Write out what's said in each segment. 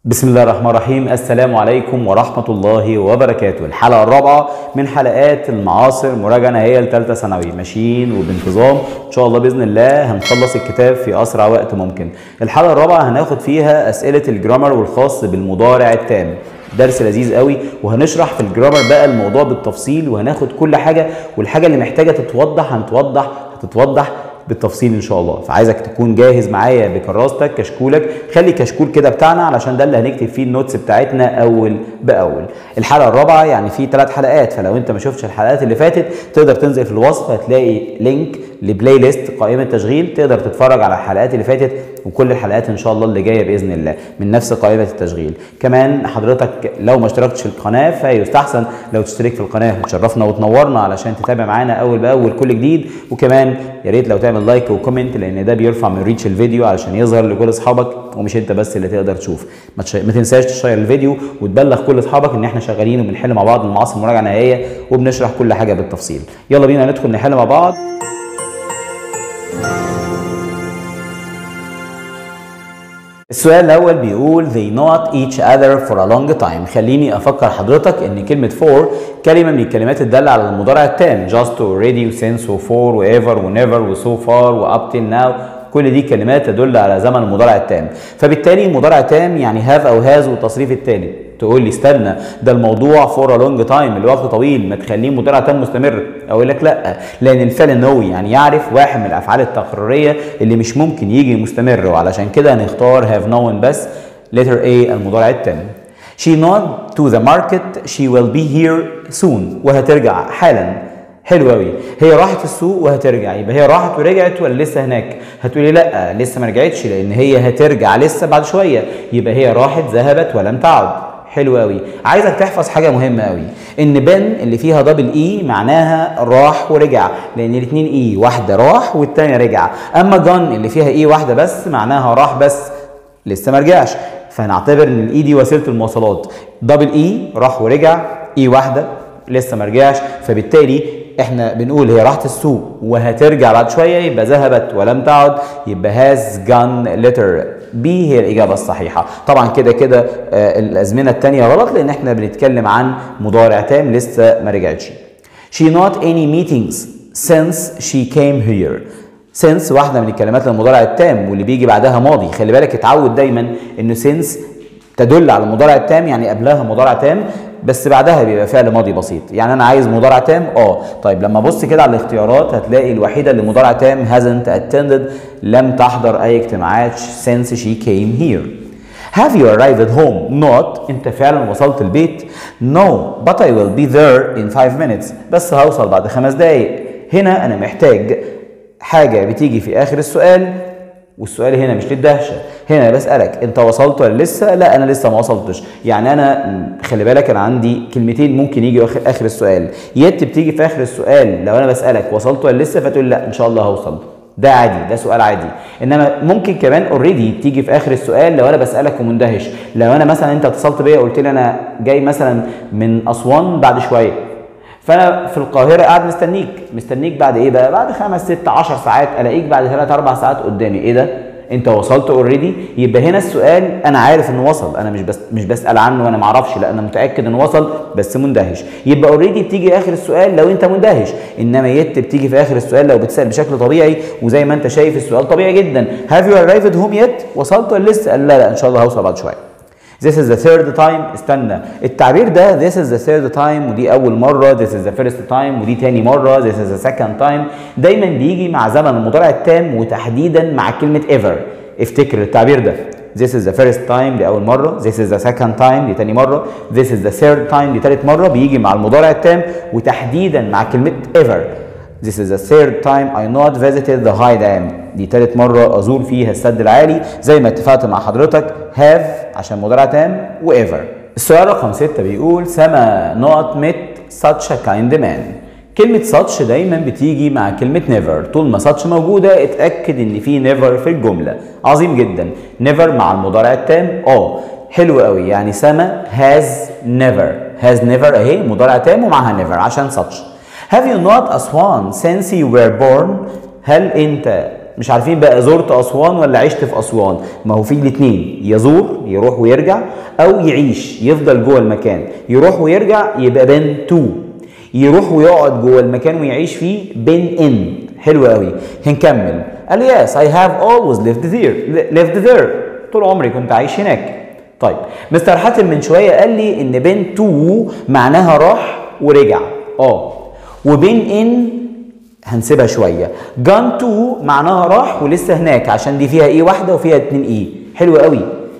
بسم الله الرحمن الرحيم السلام عليكم ورحمة الله وبركاته الحلقة الرابعة من حلقات المعاصر مراجعة نهائية لثالثة ثانوي ماشيين وبانتظام إن شاء الله بإذن الله هنخلص الكتاب في أسرع وقت ممكن الحلقة الرابعة هناخد فيها أسئلة الجرامر والخاص بالمضارع التام درس لذيذ قوي وهنشرح في الجرامر بقى الموضوع بالتفصيل وهناخد كل حاجة والحاجة اللي محتاجة تتوضح هنتوضح هتتوضح بالتفصيل ان شاء الله فعايزك تكون جاهز معايا بكراستك كشكولك خلي كشكول كده بتاعنا علشان ده اللي هنكتب فيه النوتس بتاعتنا اول باول الحلقه الرابعه يعني في ثلاث حلقات فلو انت ما شفتش الحلقات اللي فاتت تقدر تنزل في الوصف هتلاقي لينك لبلاي ليست قائمه تشغيل تقدر تتفرج على الحلقات اللي فاتت وكل الحلقات ان شاء الله اللي جايه باذن الله من نفس قائمه التشغيل كمان حضرتك لو ما اشتركتش في القناه فيستحسن لو تشترك في القناه وتشرفنا وتنورنا علشان تتابع معانا اول باول كل جديد وكمان يا ريت لو تعمل لايك وكومنت لان ده بيرفع من ريتش الفيديو علشان يظهر لكل اصحابك ومش انت بس اللي تقدر تشوف ما, تش... ما تنساش تشير الفيديو وتبلغ كل اصحابك ان احنا شغالين وبنحل مع بعض المعاصر مراجعه نهائيه وبنشرح كل حاجه بالتفصيل يلا بينا ندخل نحل مع بعض السؤال الأول بيقول they not each other for a long time خليني أفكر حضرتك إن كلمة for كلمة من الكلمات الدالة على المضارع التام just already و since و for و ever و never و so far و up till now كل دي كلمات تدل على زمن المضارع التام فبالتالي مضارع تام يعني have أو has والتصريف التالي تقول لي استنى ده الموضوع فور ا لونج تايم الوقت طويل ما تخليه مضارع تام مستمر اقول لك لا لان الفعل نوي يعني يعرف واحد من الافعال التقريريه اللي مش ممكن يجي مستمر وعلشان كده هنختار have known بس letter A المضارع التام she not to the market she will be here soon وهترجع حالا حلو قوي هي راحت السوق وهترجع يبقى هي راحت ورجعت ولا لسه هناك هتقولي لا لسه ما رجعتش لان هي هترجع لسه بعد شويه يبقى هي راحت ذهبت ولم تعد حلو قوي عايزك تحفظ حاجه مهمه قوي ان بن اللي فيها دبل اي معناها راح ورجع لان الاثنين اي واحده راح والثانيه رجع اما جن اللي فيها اي واحده بس معناها راح بس لسه ما رجعش فهنعتبر ان الاي دي وسيله المواصلات دبل اي راح ورجع اي واحده لسه ما رجعش فبالتالي احنا بنقول هي راحت السوق وهترجع بعد شويه يبقى ذهبت ولم تعد يبقى هاز جان ليتر بي هي الاجابه الصحيحه طبعا كده كده آه الازمنه الثانيه غلط لان احنا بنتكلم عن مضارع تام لسه ما رجعتش she not any meetings since she came here since واحده من الكلمات المضارع التام واللي بيجي بعدها ماضي خلي بالك اتعود دايما انه since تدل على المضارع التام يعني قبلها مضارع تام بس بعدها بيبقى فعل ماضي بسيط يعني انا عايز مضارع تام اه طيب لما ابص كده على الاختيارات هتلاقي الوحيده اللي مضارع تام hasn't attended لم تحضر اي اجتماعات since she came here Have you arrived at home? Not انت فعلا وصلت البيت No but I will be there in five minutes بس هوصل بعد خمس دقايق هنا انا محتاج حاجه بتيجي في اخر السؤال والسؤال هنا مش للدهشه هنا بسالك انت وصلت ولا لسه لا انا لسه ما وصلتش يعني انا خلي بالك انا عندي كلمتين ممكن يجي اخر السؤال يت بتيجي في اخر السؤال لو انا بسالك وصلت ولا لسه فتقول لا ان شاء الله هوصل ده عادي ده سؤال عادي انما ممكن كمان اوريدي تيجي في اخر السؤال لو انا بسالك ومندهش لو انا مثلا انت اتصلت بيا وقلت لي انا جاي مثلا من اسوان بعد شويه فانا في القاهره قاعد مستنيك مستنيك بعد ايه بقى بعد خمس ست عشر ساعات الاقيك بعد ثلاث اربع ساعات قدامي ايه ده انت وصلت اوريدي يبقى هنا السؤال انا عارف انه وصل انا مش بس مش بسال عنه وانا ما اعرفش لا انا متاكد انه وصل بس مندهش يبقى اوريدي بتيجي اخر السؤال لو انت مندهش انما يت بتيجي في اخر السؤال لو بتسال بشكل طبيعي وزي ما انت شايف السؤال طبيعي جدا هاف يو arrived home yet وصلت ولا لسه قال لا لا ان شاء الله هوصل بعد شويه This is the third time استنى التعبير ده this is the third time ودي أول مرة this is the first time ودي تاني مرة this is the second time دايما بيجي مع زمن المضارع التام وتحديدا مع كلمة ever افتكر التعبير ده This is the first time دي أول مرة This is the second time دي تاني مرة This is the third time دي تالت مرة بيجي مع المضارع التام وتحديدا مع كلمة ever This is the third time I not visited the high dam دي تالت مرة أزور فيها السد العالي زي ما اتفقت مع حضرتك have عشان مضارع تام و ever السؤال رقم ستة بيقول سما not met such a kind man كلمة such دايما بتيجي مع كلمة never طول ما such موجودة اتأكد ان في never في الجملة عظيم جدا never مع المضارع التام اه حلو قوي يعني سما has never has never اهي مضارع تام ومعها never عشان such Have you not Aswan since you were born هل انت مش عارفين بقى زرت اسوان ولا عشت في اسوان ما هو في الاثنين يزور يروح ويرجع او يعيش يفضل جوه المكان يروح ويرجع يبقى بين تو يروح ويقعد جوه المكان ويعيش فيه بين ان حلو قوي هنكمل قال لي yes I have always lived there lived there طول عمري كنت عايش هناك طيب مستر حاتم من شويه قال لي ان بين تو معناها راح ورجع اه وبين ان هنسيبها شويه جان تو معناها راح ولسه هناك عشان دي فيها ايه واحده وفيها اتنين ايه حلو قوي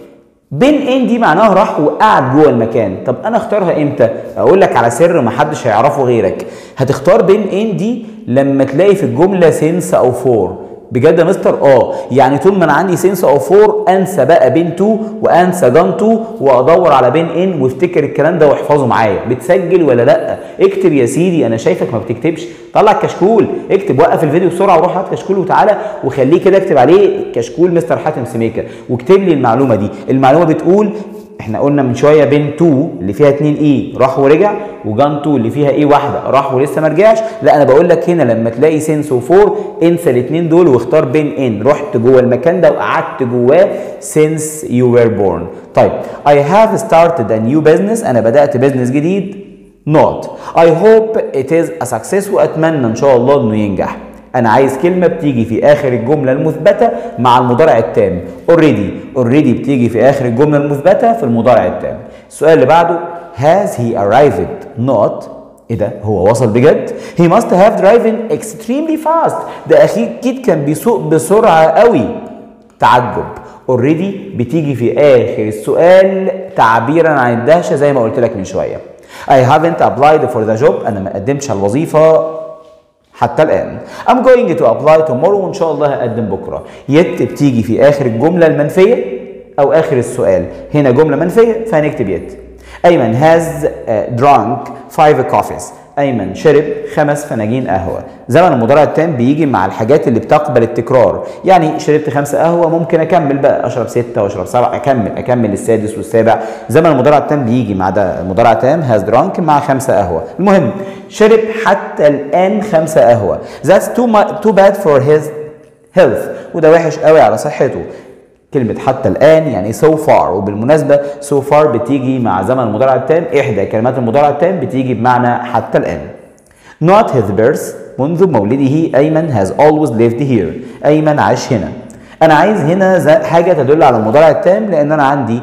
بين ان دي معناها راح وقعد جوه المكان طب انا اختارها امتى اقول لك على سر ما حدش هيعرفه غيرك هتختار بين ان دي لما تلاقي في الجمله سنس او فور بجد يا مستر اه يعني طول ما انا عندي سنس او فور انسى بقى بين تو وانسى جان تو وادور على بين ان وافتكر الكلام ده واحفظه معايا بتسجل ولا لا اكتب يا سيدي انا شايفك ما بتكتبش طلع الكشكول اكتب وقف الفيديو بسرعه وروح هات كشكول وتعالى وخليه كده اكتب عليه كشكول مستر حاتم سميكه واكتب لي المعلومه دي المعلومه بتقول احنا قلنا من شويه بين 2 اللي فيها 2 اي راح ورجع وجان 2 اللي فيها اي واحده راح ولسه ما رجعش لا انا بقول لك هنا لما تلاقي سينس و4 انسى الاثنين دول واختار بين ان رحت جوه المكان ده وقعدت جواه since you were born طيب I have started a new business انا بدات بزنس جديد not I hope it is a success واتمنى ان شاء الله انه ينجح انا عايز كلمه بتيجي في اخر الجمله المثبته مع المضارع التام already already بتيجي في اخر الجمله المثبته في المضارع التام السؤال اللي بعده has he arrived not ايه ده هو وصل بجد he must have driven extremely fast ده اكيد كان بيسوق بسرعه قوي تعجب already بتيجي في اخر السؤال تعبيرا عن الدهشه زي ما قلت لك من شويه I haven't applied for the job انا ما قدمتش على الوظيفه حتى الآن I'm going to apply tomorrow وإن شاء الله هقدم بكرة يت بتيجي في آخر الجملة المنفية أو آخر السؤال هنا جملة منفية فهنكتب يت أيمن has uh, drunk five coffees أيمن شرب خمس فناجين قهوة زمن المضارع التام بيجي مع الحاجات اللي بتقبل التكرار يعني شربت خمسة قهوة ممكن أكمل بقى أشرب ستة وأشرب سبعة أكمل أكمل السادس والسابع زمن المضارع التام بيجي مع ده المضارع التام has drunk مع خمسة قهوة المهم شرب حتى الآن خمسة قهوة that's too, much, too bad for his health وده وحش قوي على صحته كلمة حتى الآن يعني so far وبالمناسبة so far بتيجي مع زمن المضارع التام إحدى كلمات المضارع التام بتيجي بمعنى حتى الآن not his birth منذ مولده أيمن has always lived here أيمن عاش هنا أنا عايز هنا حاجة تدل على المضارع التام لأن أنا عندي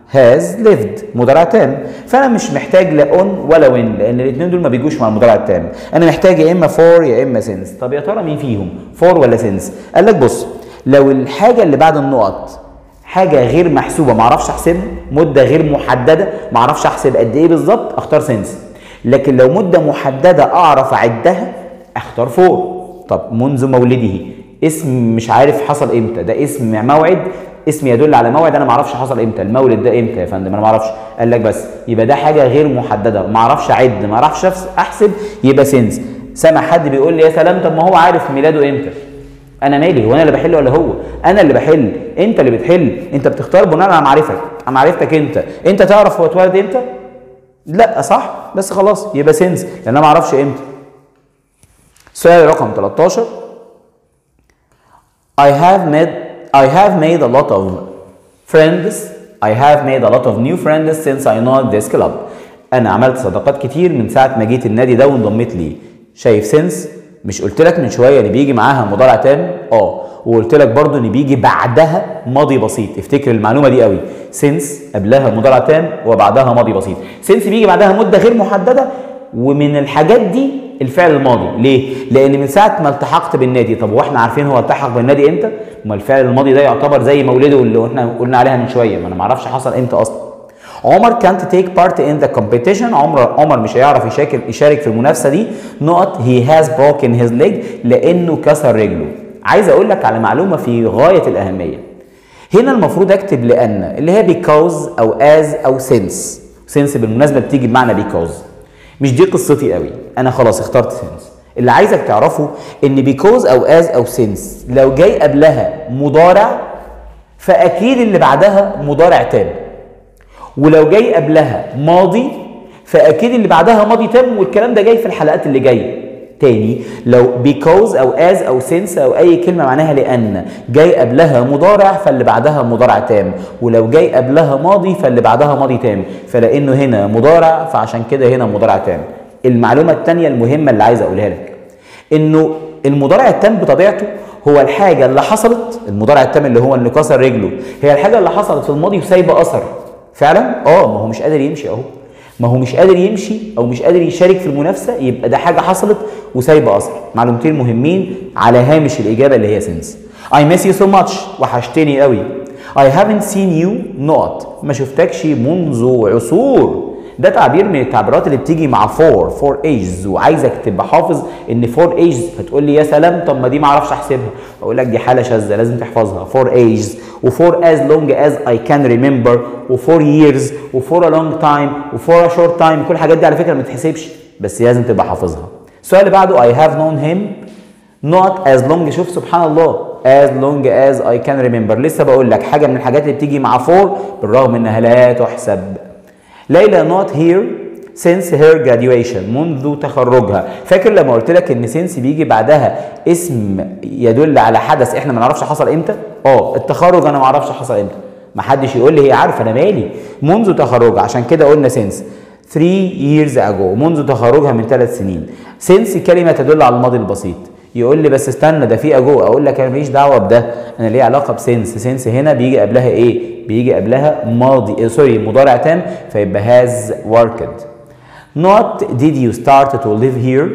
has lived مضارع تام فانا مش محتاج لا on ولا when لان الاثنين دول ما بيجوش مع المضارع التام انا محتاج يا اما for يا اما since طب يا ترى مين فيهم for ولا since قال لك بص لو الحاجه اللي بعد النقط حاجه غير محسوبه ما اعرفش احسبها مده غير محدده ما اعرفش احسب قد ايه بالظبط اختار سنس لكن لو مده محدده اعرف اعدها اختار فور طب منذ مولده اسم مش عارف حصل امتى ده اسم موعد اسم يدل على موعد انا ما اعرفش حصل امتى المولد ده امتى يا فندم انا ما اعرفش قال لك بس يبقى ده حاجه غير محدده ما اعرفش اعد ما اعرفش احسب يبقى سنس سامع حد بيقول لي يا سلام طب ما هو عارف ميلاده امتى انا مالي هو انا اللي بحل ولا هو انا اللي بحل انت اللي بتحل انت بتختار بناء على معرفتك على معرفتك انت انت تعرف هو اتولد امتى لا صح بس خلاص يبقى سنس لان انا ما اعرفش امتى سؤال رقم 13 I have made I have made a lot of friends I have made a lot of new friends since I know this club انا عملت صداقات كتير من ساعه ما جيت النادي ده وانضميت ليه شايف سنس مش قلت لك من شويه ان بيجي معاها مضارع تام اه وقلت لك برضو ان بيجي بعدها ماضي بسيط افتكر المعلومه دي قوي سنس قبلها مضارع تام وبعدها ماضي بسيط سنس بيجي بعدها مده غير محدده ومن الحاجات دي الفعل الماضي ليه لان من ساعه ما التحقت بالنادي طب واحنا عارفين هو التحق بالنادي امتى ما الفعل الماضي ده يعتبر زي مولده اللي احنا قلنا عليها من شويه ما انا ما اعرفش حصل امتى اصلا عمر كانت تيك بارت ان ذا كومبيتيشن عمر عمر مش هيعرف يشارك يشارك في المنافسه دي نقط هي هاز بروكن هيز ليج لانه كسر رجله عايز اقول لك على معلومه في غايه الاهميه هنا المفروض اكتب لان اللي هي بيكوز او از او سينس سينس بالمناسبه بتيجي بمعنى بيكوز مش دي قصتي قوي انا خلاص اخترت سينس اللي عايزك تعرفه ان بيكوز او از او سينس لو جاي قبلها مضارع فاكيد اللي بعدها مضارع تام ولو جاي قبلها ماضي فاكيد اللي بعدها ماضي تام والكلام ده جاي في الحلقات اللي جايه تاني لو because او as او since او اي كلمه معناها لان جاي قبلها مضارع فاللي بعدها مضارع تام ولو جاي قبلها ماضي فاللي بعدها ماضي تام فلانه هنا مضارع فعشان كده هنا مضارع تام المعلومه الثانيه المهمه اللي عايز اقولها لك انه المضارع التام بطبيعته هو الحاجه اللي حصلت المضارع التام اللي هو اللي كسر رجله هي الحاجه اللي حصلت في الماضي وسايبه اثر فعلا اه ما هو مش قادر يمشي اهو ما هو مش قادر يمشي او مش قادر يشارك في المنافسه يبقى ده حاجه حصلت وسايبه اثر معلومتين مهمين على هامش الاجابه اللي هي سنس I miss you so much وحشتني قوي I haven't seen you not ما شفتكش منذ عصور ده تعبير من التعبيرات اللي بتيجي مع فور فور ايجز وعايزك تبقى حافظ ان فور ايجز فتقول لي يا سلام طب ما دي ما اعرفش احسبها اقول لك دي حاله شاذه لازم تحفظها فور ايجز وفور از لونج از اي كان ريمبر وفور ييرز وفور ا لونج تايم وفور ا شورت تايم كل الحاجات دي على فكره ما تتحسبش بس لازم تبقى حافظها السؤال اللي بعده I have known him not as long شوف سبحان الله as long as I can remember لسه بقول لك حاجه من الحاجات اللي بتيجي مع فور بالرغم انها لا تحسب ليلى not here since her graduation منذ تخرجها فاكر لما قلت لك ان since بيجي بعدها اسم يدل على حدث احنا ما نعرفش حصل امتى اه التخرج انا ما اعرفش حصل امتى ما حدش يقول لي هي عارفه انا مالي منذ تخرجها عشان كده قلنا since 3 years ago منذ تخرجها من ثلاث سنين since كلمه تدل على الماضي البسيط يقول لي بس استنى ده في اجو اقول لك انا ماليش دعوه بده انا ليه علاقه بسنس سنس هنا بيجي قبلها ايه بيجي قبلها ماضي سوري مضارع تام فيبقى هاز worked not did you start to live here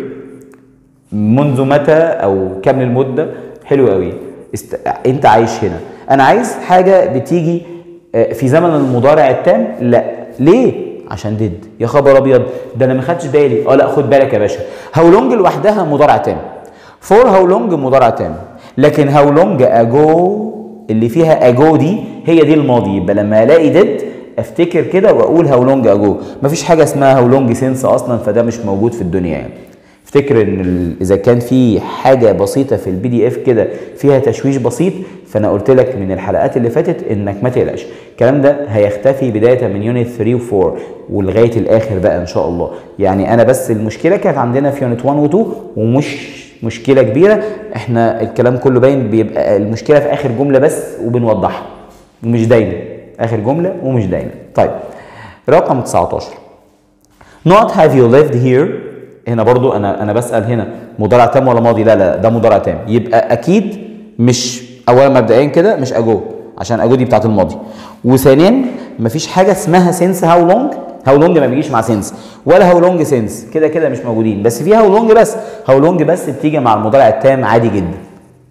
منذ متى او كم المده حلو قوي است... انت عايش هنا انا عايز حاجه بتيجي في زمن المضارع التام لا ليه عشان ديد يا خبر ابيض ده انا ما خدتش بالي اه لا خد بالك يا باشا هاو لونج لوحدها مضارع تام فور هاو لونج مضارع تام لكن هاو لونج اجو اللي فيها اجو دي هي دي الماضي يبقى لما الاقي ديد افتكر كده واقول هاو لونج اجو مفيش حاجه اسمها هاو لونج سينس اصلا فده مش موجود في الدنيا يعني افتكر ان اذا كان في حاجه بسيطه في البي دي اف كده فيها تشويش بسيط فانا قلت لك من الحلقات اللي فاتت انك ما تقلقش الكلام ده هيختفي بدايه من يونت 3 و4 ولغايه الاخر بقى ان شاء الله يعني انا بس المشكله كانت عندنا في يونت 1 و2 ومش مشكله كبيره احنا الكلام كله باين بيبقى المشكله في اخر جمله بس وبنوضحها ومش دايما اخر جمله ومش دايما طيب رقم 19 not have you lived here هنا برضو انا انا بسال هنا مضارع تام ولا ماضي لا لا ده مضارع تام يبقى اكيد مش اولا مبدئيا كده مش اجو عشان اجو دي بتاعت الماضي وثانيا مفيش حاجه اسمها سينس هاو لونج هاو لونج ما بيجيش مع سينس ولا هاو لونج سينس كده كده مش موجودين بس في هاو لونج بس هاو لونج بس بتيجي مع المضارع التام عادي جدا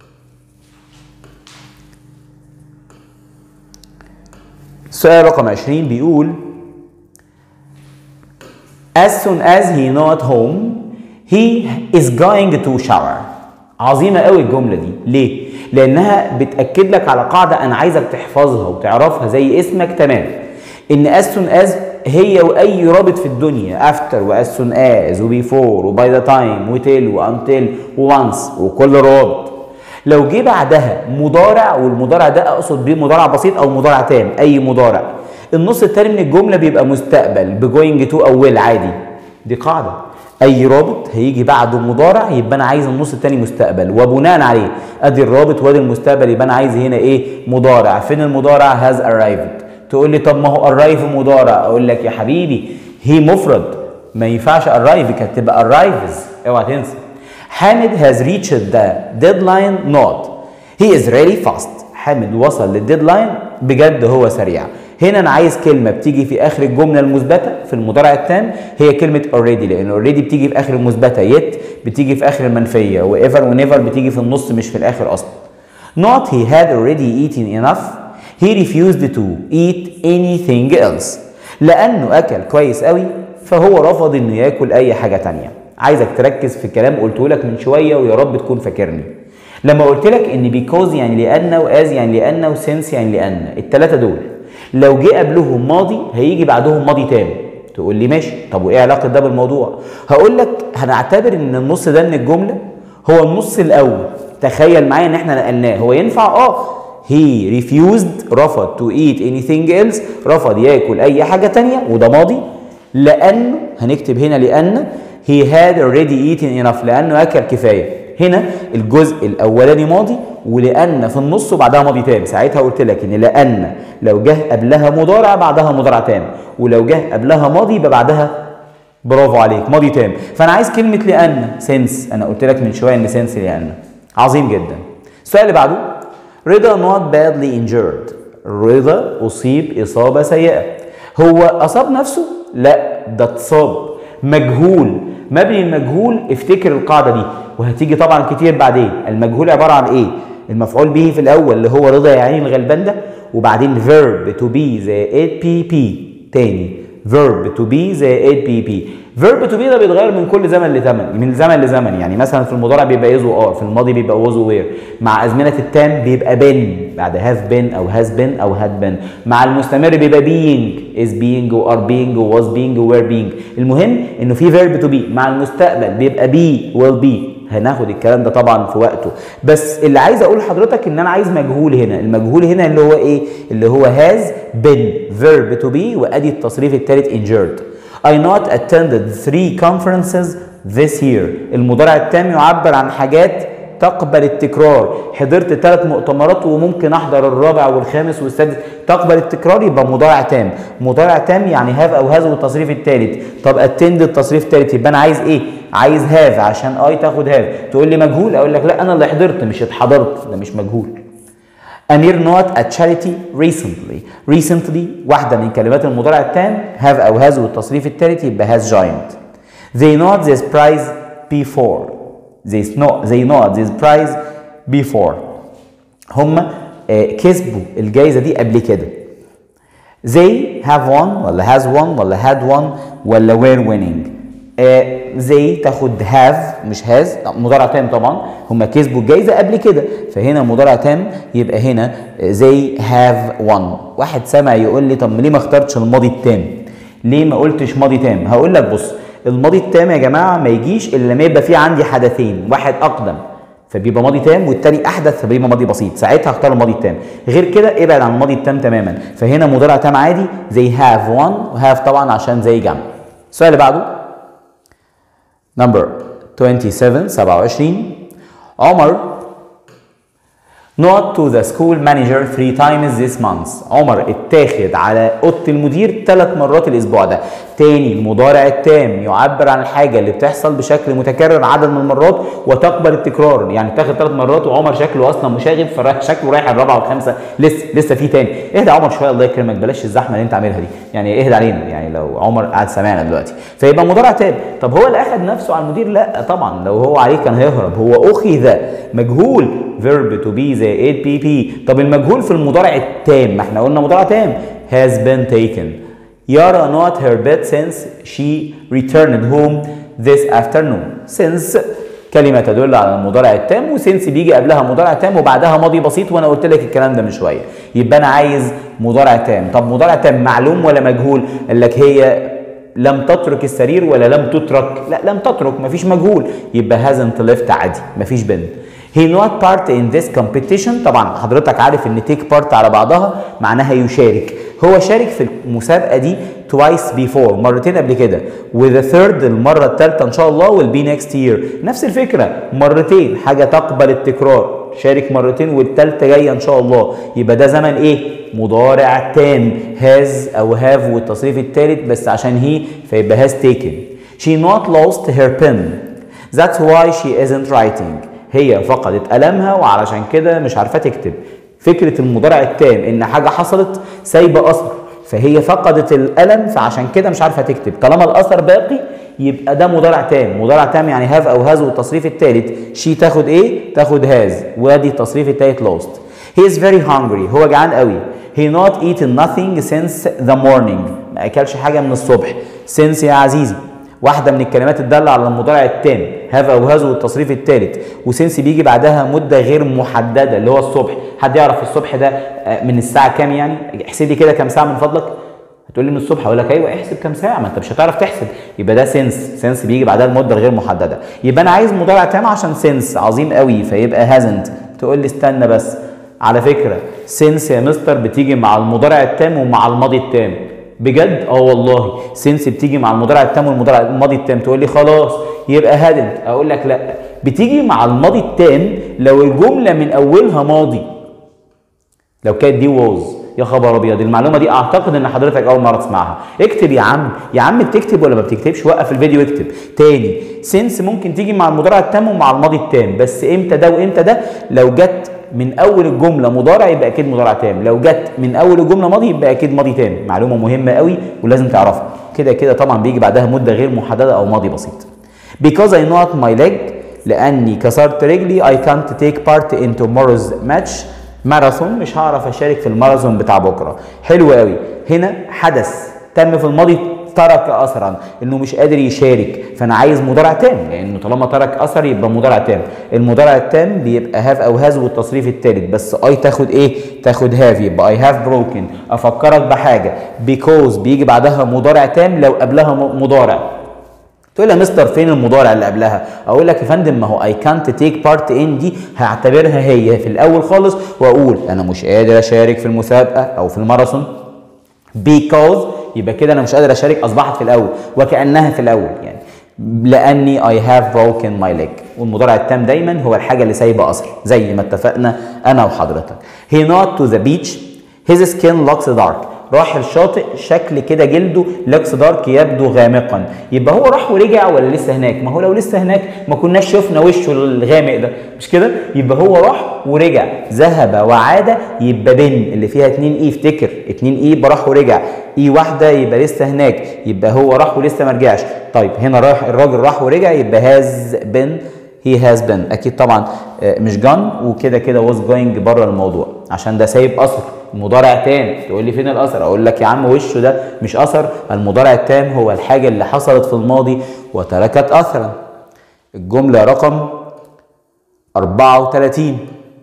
السؤال رقم 20 بيقول As soon as he not home he is going to shower عظيمة قوي الجملة دي ليه؟ لأنها بتأكد لك على قاعدة أنا عايزك تحفظها وتعرفها زي اسمك تمام إن as soon as هي وأي رابط في الدنيا after و as soon as و before و by the time و till و until و once وكل رابط لو جه بعدها مضارع والمضارع ده اقصد بيه مضارع بسيط او مضارع تام اي مضارع النص التاني من الجمله بيبقى مستقبل بجوينج تو او ويل عادي دي قاعده اي رابط هيجي بعده مضارع يبقى انا عايز النص التاني مستقبل وبناء عليه ادي الرابط وادي المستقبل يبقى انا عايز هنا ايه مضارع فين المضارع هاز arrived تقول لي طب ما هو arrive مضارع اقول لك يا حبيبي هي مفرد ما ينفعش arrive كانت تبقى arrives اوعى تنسى حامد has reached the deadline not he is really fast حامد وصل للديدلاين بجد هو سريع هنا انا عايز كلمه بتيجي في اخر الجمله المثبته في المضارع التام هي كلمه already لان already بتيجي في اخر المثبته yet بتيجي في اخر المنفيه وايفر ونيفر بتيجي في النص مش في الاخر اصلا not he had already eaten enough he refused to eat anything else لانه اكل كويس قوي فهو رفض انه ياكل اي حاجه تانية عايزك تركز في الكلام قلته لك من شويه ويا رب تكون فاكرني لما قلت لك ان بيكوز يعني لان واز يعني لان وسنس يعني لان الثلاثه دول لو جه قبلهم ماضي هيجي بعدهم ماضي تاني تقول لي ماشي طب وايه علاقه ده بالموضوع هقول لك هنعتبر ان النص ده من الجمله هو النص الاول تخيل معايا ان احنا نقلناه هو ينفع اه he refused رفض to eat anything else رفض ياكل اي حاجه تانية وده ماضي لانه هنكتب هنا لان he had already eaten enough لانه اكل كفايه هنا الجزء الاولاني ماضي ولان في النص وبعدها ماضي تام ساعتها قلت لك ان لان لو جه قبلها مضارع بعدها مضارع تام ولو جه قبلها ماضي يبقى بعدها برافو عليك ماضي تام فانا عايز كلمه لان سنس انا قلت لك من شويه ان سنس لان عظيم جدا السؤال اللي بعده رضا not badly injured رضا اصيب اصابه سيئه هو اصاب نفسه لا ده اتصاب مجهول مبني المجهول افتكر القاعده دي وهتيجي طبعا كتير بعدين المجهول عباره عن ايه المفعول به في الاول اللي هو رضا يا عين الغلبان ده وبعدين verb to be زائد بي بي تاني verb to be زائد بي بي verb to be ده بيتغير من كل زمن لزمن من زمن لزمن يعني مثلا في المضارع بيبقى يز ار في الماضي بيبقى was وير مع ازمنه التام بيبقى been بعد have been او has been او had been مع المستمر بيبقى being is being و are being و was being و were being المهم انه في verb to be مع المستقبل بيبقى be will be هناخد الكلام ده طبعا في وقته بس اللي عايز اقول لحضرتك ان انا عايز مجهول هنا المجهول هنا اللي هو ايه اللي هو has been verb to be وادي التصريف الثالث injured I not attended three conferences this year المضارع التام يعبر عن حاجات تقبل التكرار حضرت ثلاث مؤتمرات وممكن احضر الرابع والخامس والسادس تقبل التكرار يبقى مضارع تام مضارع تام يعني هاف او هاز والتصريف الثالث طب اتند التصريف الثالث يبقى انا عايز ايه عايز هاف عشان اي تاخد هاف تقول لي مجهول اقول لك لا انا اللي حضرت مش اتحضرت ده مش مجهول أمير not a charity recently recently واحدة من كلمات المضارع التام have أو has والتصريف الثالث يبقى has joined they not this prize before they not they not this prize before هم آه، كسبوا الجائزة دي قبل كده they have won ولا has won ولا had won ولا were winning آه، they تاخد have مش has مضارع تام طبعا هم كسبوا الجائزه قبل كده فهنا مضارع تام يبقى هنا they have won واحد سمع يقول لي طب ليه ما اخترتش الماضي التام ليه ما قلتش ماضي تام هقول لك بص الماضي التام يا جماعه ما يجيش الا لما يبقى في عندي حدثين واحد اقدم فبيبقى ماضي تام والتاني احدث فبيبقى ماضي بسيط ساعتها هختار الماضي التام غير كده ابعد عن الماضي التام تماما فهنا مضارع تام عادي زي have won وهاف طبعا عشان زي جمع السؤال اللي بعده number 27 27 عمر not to the school manager three times this month عمر اتاخد على اوضه المدير ثلاث مرات الاسبوع ده تاني المضارع التام يعبر عن الحاجه اللي بتحصل بشكل متكرر عدد من المرات وتقبل التكرار يعني اتاخد ثلاث مرات وعمر شكله اصلا مشاغب فرايح شكله رايح الرابعه والخامسه لسه لسه في تاني اهدى يا عمر شويه الله يكرمك بلاش الزحمه اللي انت عاملها دي يعني اهدى علينا يعني لو عمر قاعد سامعنا دلوقتي فيبقى مضارع تام طب هو اللي اخد نفسه على المدير لا طبعا لو هو عليه كان هيهرب هو اخذ مجهول verb to be زائد بي بي طب المجهول في المضارع التام ما احنا قلنا مضارع تام has been taken Yara not her bed since she returned home this afternoon since كلمة تدل على المضارع التام وسنس بيجي قبلها مضارع تام وبعدها ماضي بسيط وانا قلت لك الكلام ده من شوية يبقى انا عايز مضارع تام طب مضارع تام معلوم ولا مجهول قال لك هي لم تترك السرير ولا لم تترك لا لم تترك مفيش مجهول يبقى hasn't left عادي مفيش بنت he not part in this competition طبعا حضرتك عارف ان take part على بعضها معناها يشارك هو شارك في المسابقه دي twice before مرتين قبل كده with the third المره الثالثه ان شاء الله will be next year نفس الفكره مرتين حاجه تقبل التكرار شارك مرتين والثالثه جايه ان شاء الله يبقى ده زمن ايه مضارع تام has او have والتصريف الثالث بس عشان هي فيبقى has taken she not lost her pen that's why she isn't writing هي فقدت قلمها وعلشان كده مش عارفه تكتب فكره المضارع التام ان حاجه حصلت سايبه اثر فهي فقدت القلم فعشان كده مش عارفه تكتب طالما الاثر باقي يبقى ده مضارع تام مضارع تام يعني هاف او هاز والتصريف الثالث شي تاخد ايه تاخد هاز وادي التصريف الثالث لوست he is very hungry هو جعان قوي he not eaten nothing since the morning ما اكلش حاجه من الصبح since يا عزيزي واحده من الكلمات الداله على المضارع التام هاف او هاز والتصريف الثالث وسنس بيجي بعدها مده غير محدده اللي هو الصبح حد يعرف الصبح ده آه، من الساعه كام يعني احسبي كده كام ساعه من فضلك هتقول لي من الصبح اقول لك ايوه احسب كام ساعه ما انت مش هتعرف تحسب يبقى ده سنس سنس بيجي بعدها المده الغير محدده يبقى انا عايز مضارع تام عشان سنس عظيم قوي فيبقى هازنت تقول لي استنى بس على فكره سنس يا مستر بتيجي مع المضارع التام ومع الماضي التام بجد اه والله سينس بتيجي مع المضارع التام والمضارع الماضي التام تقول لي خلاص يبقى هادنت اقول لك لا بتيجي مع الماضي التام لو الجمله من اولها ماضي لو كانت دي ووز يا خبر ابيض المعلومه دي اعتقد ان حضرتك اول مره تسمعها اكتب يا عم يا عم بتكتب ولا ما بتكتبش وقف الفيديو اكتب تاني سنس ممكن تيجي مع المضارع التام ومع الماضي التام بس امتى ده وامتى ده لو جت من اول الجمله مضارع يبقى اكيد مضارع تام لو جت من اول الجمله ماضي يبقى اكيد ماضي تام معلومه مهمه قوي ولازم تعرفها كده كده طبعا بيجي بعدها مده غير محدده او ماضي بسيط because I not my leg لاني كسرت رجلي I can't take part in tomorrow's match ماراثون مش هعرف اشارك في الماراثون بتاع بكره حلو قوي هنا حدث تم في الماضي ترك اثرا انه مش قادر يشارك فانا عايز مضارع تام لانه طالما ترك اثر يبقى مضارع تام المضارع التام بيبقى هاف او هاز والتصريف الثالث بس اي تاخد ايه تاخد هاف يبقى اي هاف بروكن افكرك بحاجه بيكوز بيجي بعدها مضارع تام لو قبلها مضارع تقول لي يا مستر فين المضارع اللي قبلها اقول لك يا فندم ما هو اي كانت تيك بارت ان دي هعتبرها هي في الاول خالص واقول انا مش قادر اشارك في المسابقه او في الماراثون because يبقى كده انا مش قادر اشارك اصبحت في الاول وكانها في الاول يعني لاني I have broken my leg والمضارع التام دايما هو الحاجه اللي سايبه اثر زي ما اتفقنا انا وحضرتك he not to the beach his skin looks dark راح الشاطئ شكل كده جلده لكس دارك يبدو غامقا يبقى هو راح ورجع ولا لسه هناك ما هو لو لسه هناك ما كناش شفنا وشه الغامق ده مش كده يبقى هو راح ورجع ذهب وعاد يبقى بن اللي فيها 2 اي افتكر 2 اي يبقى راح ورجع اي واحده يبقى لسه هناك يبقى هو راح ولسه ما رجعش طيب هنا راح الراجل راح ورجع يبقى هاز بن هي هاز بن اكيد طبعا مش جان وكده كده واز جوينج بره الموضوع عشان ده سايب اثر مضارع تام تقول لي فين الاثر اقول لك يا عم وشه ده مش اثر المضارع التام هو الحاجه اللي حصلت في الماضي وتركت اثرا الجمله رقم 34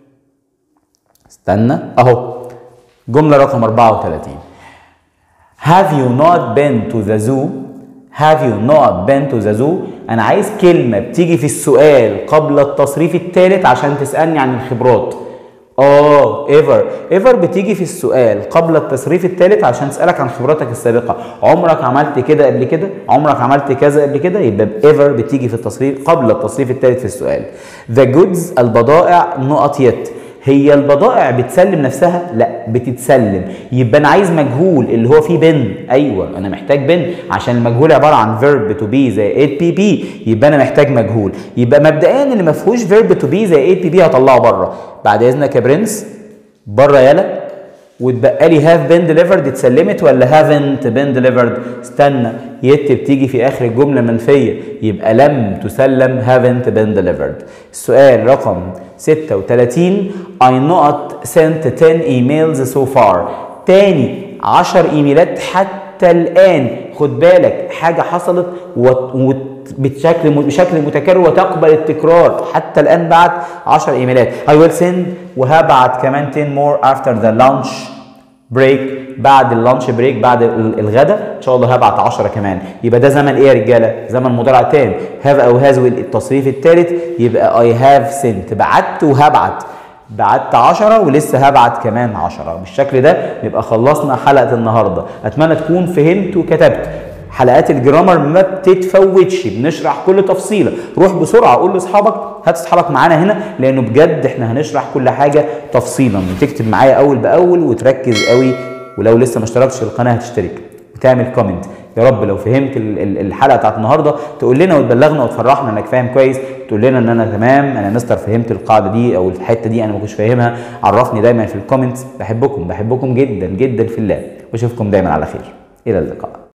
استنى اهو جمله رقم 34 Have you not been to the zoo Have you not been to the zoo انا عايز كلمه بتيجي في السؤال قبل التصريف الثالث عشان تسالني عن الخبرات اه ايفر ايفر بتيجي في السؤال قبل التصريف الثالث عشان تسالك عن خبراتك السابقه عمرك عملت كده قبل كده عمرك عملت كذا قبل كده يبقى ايفر بتيجي في التصريف قبل التصريف الثالث في السؤال ذا جودز البضائع نقط يت هي البضائع بتسلم نفسها لا بتتسلم يبقى انا عايز مجهول اللي هو فيه بن ايوه انا محتاج بن عشان المجهول عباره عن فيرب تو بي زي 8 بي بي يبقى انا محتاج مجهول يبقى مبدئيا اللي ما فيهوش فيرب تو بي زي 8 بي بي هطلعه بره بعد اذنك يا برنس بره يالا واتبقى لي هاف بين ديليفرد اتسلمت ولا هافنت بين ديليفرد استنى يت بتيجي في اخر الجمله منفيه يبقى لم تسلم هافنت بين ديليفرد السؤال رقم 36 I not sent 10 emails so far تاني 10 ايميلات حتى الان خد بالك حاجه حصلت وت... بشكل بشكل متكرر وتقبل التكرار حتى الان بعت 10 ايميلات I will send وهبعت كمان 10 more after the lunch break بعد اللانش بريك بعد الغداء ان شاء الله هبعت 10 كمان يبقى ده زمن ايه يا رجاله زمن مضارع تام هاف او هاز التصريف الثالث يبقى اي هاف سنت بعت وهبعت بعت 10 ولسه هبعت كمان 10 بالشكل ده نبقى خلصنا حلقه النهارده اتمنى تكون فهمت وكتبت حلقات الجرامر ما بتتفوتش بنشرح كل تفصيله روح بسرعه قول لاصحابك هات اصحابك معانا هنا لانه بجد احنا هنشرح كل حاجه تفصيلا وتكتب معايا اول باول وتركز قوي ولو لسه ما اشتركتش في القناه هتشترك وتعمل كومنت يا رب لو فهمت الحلقه بتاعت النهارده تقول لنا وتبلغنا وتفرحنا انك فاهم كويس تقول لنا ان انا تمام انا مستر فهمت القاعده دي او الحته دي انا ما كنتش فاهمها عرفني دايما في الكومنتس بحبكم بحبكم جدا جدا في الله واشوفكم دايما على خير الى اللقاء